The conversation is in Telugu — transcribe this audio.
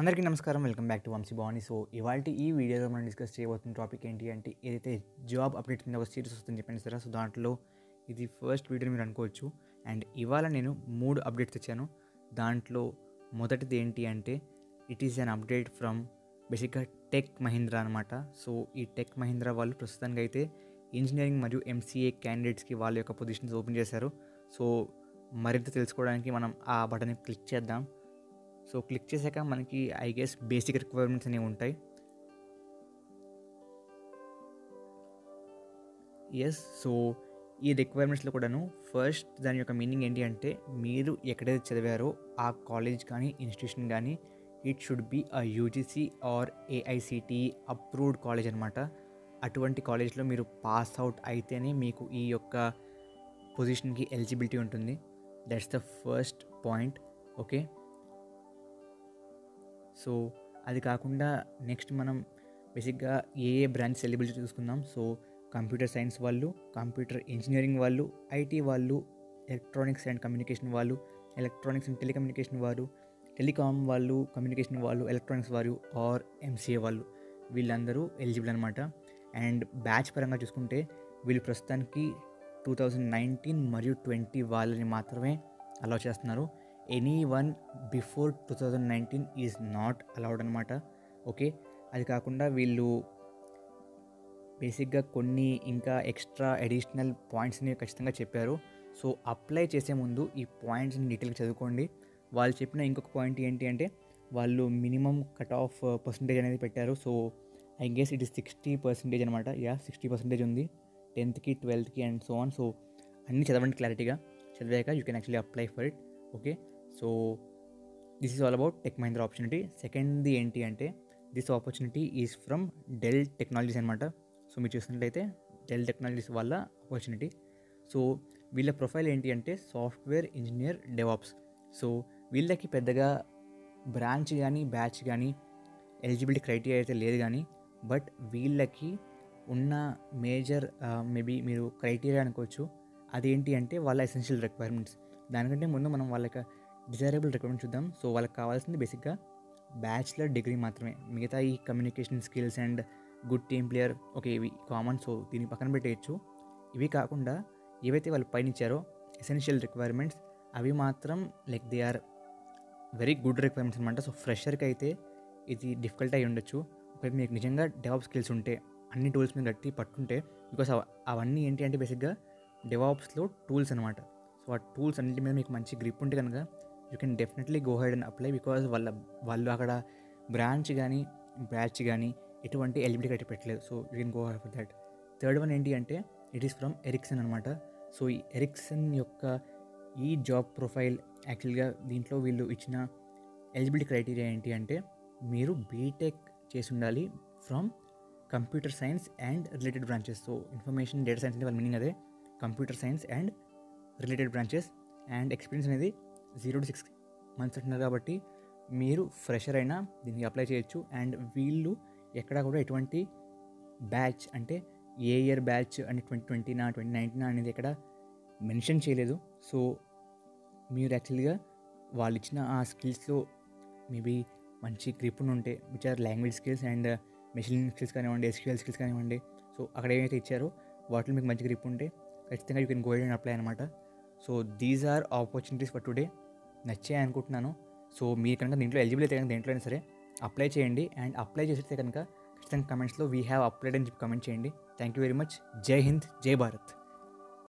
అందరికీ నమస్కారం welcome back to Vamsi Bhavani so ఇవాళ ఈ వీడియోలో మనం డిస్కస్ చేయబోతున్న టాపిక్ ఏంటి అంటే ఏదైతే జాబ్ అప్డేట్ కింద ఒక సిరీస్ వస్తుందని చెప్పాను సరే సో దాంట్లో ఇది ఫస్ట్ వీడియో మీరు అనుకోవచ్చు అండ్ ఇవాళ నేను మూడు అప్డేట్స్ తెచ్చాను దాంట్లో మొదటిది ఏంటి అంటే it is an update from బేసిక్గా టెక్ మహీంద్రా అనమాట సో ఈ టెక్ మహీంద్రా వాళ్ళు ప్రస్తుతానికి అయితే ఇంజనీరింగ్ మరియు ఎంసీఏ క్యాండిడేట్స్కి వాళ్ళ యొక్క పొజిషన్స్ ఓపెన్ చేశారు సో మరింత తెలుసుకోవడానికి మనం ఆ బటన్ క్లిక్ చేద్దాం సో క్లిక్ చేశాక మనకి ఐ గెస్ బేసిక్ రిక్వైర్మెంట్స్ అనేవి ఉంటాయి ఎస్ సో ఈ రిక్వైర్మెంట్స్లో కూడాను ఫస్ట్ దాని యొక్క మీనింగ్ ఏంటి అంటే మీరు ఎక్కడైతే చదివారో ఆ కాలేజ్ కానీ ఇన్స్టిట్యూషన్ కానీ it should be uh UGC or AICTE approved college అనమాట అటువంటి కాలేజ్లో మీరు పాస్ అవుట్ అయితేనే మీకు ఈ యొక్క పొజిషన్కి ఎలిజిబిలిటీ ఉంటుంది that's the first point okay so అది కాకుండా నెక్స్ట్ మనం బేసిక్గా ఏ ఏ బ్రాంచ్ ఎలిజిబిలిటీ చూసుకుందాం సో కంప్యూటర్ సైన్స్ వాళ్ళు కంప్యూటర్ ఇంజనీరింగ్ వాళ్ళు ఐటీ వాళ్ళు ఎలక్ట్రానిక్స్ అండ్ కమ్యూనికేషన్ వాళ్ళు ఎలక్ట్రానిక్స్ అండ్ టెలికమ్యూనికేషన్ వాళ్ళు టెలికామ్ వాళ్ళు కమ్యూనికేషన్ వాళ్ళు ఎలక్ట్రానిక్స్ వారు ఆర్ ఎంసీఏ వాళ్ళు వీళ్ళందరూ ఎలిజిబుల్ అనమాట అండ్ బ్యాచ్ పరంగా చూసుకుంటే వీళ్ళు ప్రస్తుతానికి టూ థౌజండ్ నైన్టీన్ మరియు ట్వంటీ వాళ్ళని మాత్రమే అలౌ చేస్తున్నారు any one before two thousand nineteen is not allowed అనమాట ఓకే అది కాకుండా వీళ్ళు బేసిక్గా కొన్ని ఇంకా ఎక్స్ట్రా అడిషనల్ పాయింట్స్ని ఖచ్చితంగా చెప్పారు సో అప్లై చేసే ముందు ఈ పాయింట్స్ని డీటెయిల్గా చదువుకోండి వాళ్ళు చెప్పిన ఇంకొక పాయింట్ ఏంటి అంటే వాళ్ళు మినిమం కట్ ఆఫ్ పర్సంటేజ్ అనేది పెట్టారు so I guess it is sixty percentage అనమాట యా సిక్స్టీ పర్సెంటేజ్ ఉంది టెన్త్కి ట్వెల్త్కి అండ్ సో ఆన్ సో అన్నీ చదవండి క్లారిటీగా చదివాక you can actually apply for it okay so this is all about Tech Mahindra opportunity సెకండ్ది ఏంటి అంటే this opportunity is from Dell technologies అనమాట సో మీరు చూసినట్లయితే డెల్ టెక్నాలజీస్ వాళ్ళ ఆపర్చునిటీ సో వీళ్ళ ప్రొఫైల్ ఏంటి అంటే సాఫ్ట్వేర్ ఇంజనీర్ డెవాప్స్ సో వీళ్ళకి పెద్దగా బ్రాంచ్ కానీ బ్యాచ్ కానీ ఎలిజిబిలిటీ క్రైటీరియా అయితే లేదు కానీ బట్ వీళ్ళకి ఉన్న మేజర్ మేబీ మీరు క్రైటీరియా అనుకోవచ్చు అదేంటి అంటే వాళ్ళ ఎసెన్షియల్ రిక్వైర్మెంట్స్ దానికంటే ముందు మనం వాళ్ళ యొక్క డిజైరబుల్ రిక్వైర్మెంట్ చూద్దాం సో వాళ్ళకి కావాల్సింది బేసిక్గా బ్యాచిలర్ డిగ్రీ మాత్రమే మిగతా ఈ communication skills and good team player okay ఇవి కామన్ సో దీన్ని పక్కన పెట్టేయచ్చు ఇవి కాకుండా ఏవైతే వాళ్ళు పైన ఇచ్చారో ఎసెన్షియల్ రిక్వైర్మెంట్స్ అవి మాత్రం like they are very good requirements అనమాట సో ఫ్రెషర్కి అయితే ఇది డిఫికల్ట్ అయి ఉండొచ్చు ఒకవేళ మీకు నిజంగా డెవాప్ స్కిల్స్ ఉంటే అన్ని టూల్స్ మీద గట్టి పట్టుంటే బికాస్ అవన్నీ ఏంటి అంటే బేసిక్గా డెవాప్స్లో టూల్స్ అనమాట సో ఆ టూల్స్ అన్నింటి మీద మీకు మంచి గ్రిప్ ఉంటే కనుక you can definitely go ahead and apply because వాళ్ళ వాళ్ళు అక్కడ బ్రాంచ్ కానీ బ్యాచ్ కానీ ఎటువంటి ఎలిజిబిలిటీ కట్టి పెట్టలేదు so you can go ahead for that third one ఏంటి అంటే ఇట్ ఈస్ ఫ్రమ్ ఎరిక్సన్ అనమాట సో ఈ ఎరిక్సన్ యొక్క ఈ జాబ్ ప్రొఫైల్ యాక్చువల్గా దీంట్లో వీళ్ళు ఇచ్చిన ఎలిజిబిలిటీ క్రైటీరియా ఏంటి అంటే మీరు బీటెక్ చేసి ఉండాలి from computer science and related branches so information data science అంటే వాళ్ళ మీనింగ్ అదే computer science and related branches and experience అనేది జీరో టు సిక్స్ మంత్స్ అంటున్నారు కాబట్టి మీరు ఫ్రెషర్ అయినా దీనికి అప్లై చేయొచ్చు అండ్ వీళ్ళు ఎక్కడ కూడా ఎటువంటి బ్యాచ్ అంటే ఏ ఇయర్ బ్యాచ్ అని ట్వంటీ ట్వంటీనా ట్వంటీ నైన్టీనా అనేది ఎక్కడ మెన్షన్ చేయలేదు సో మీరు యాక్చువల్గా వాళ్ళు ఇచ్చిన ఆ స్కిల్స్లో మేబీ మంచి గ్రిప్ ఉంటే which are language skills and machine skills కానివ్వండి ఎస్క్యూఎల్ స్కిల్స్ కానివ్వండి సో అక్కడ ఏమైతే ఇచ్చారో వాటిలో మీకు మంచి గ్రిప్ ఉంటే ఖచ్చితంగా you can go and apply అనమాట so these are opportunities for today నచ్చాయి అనుకుంటున్నాను సో మీరు కనుక దీంట్లో ఎలిజిబుల్ అయితే కనుక దేంట్లో అయినా సరే అప్లై చేయండి అండ్ అప్లై చేస్తే కనుక ఖచ్చితంగా కమెంట్స్లో వీ హ్యావ్ అప్లైడ్ అని చెప్పి కమెంట్ చేయండి థ్యాంక్ యూ వెరీ మచ్ జై హింద్ జై భారత్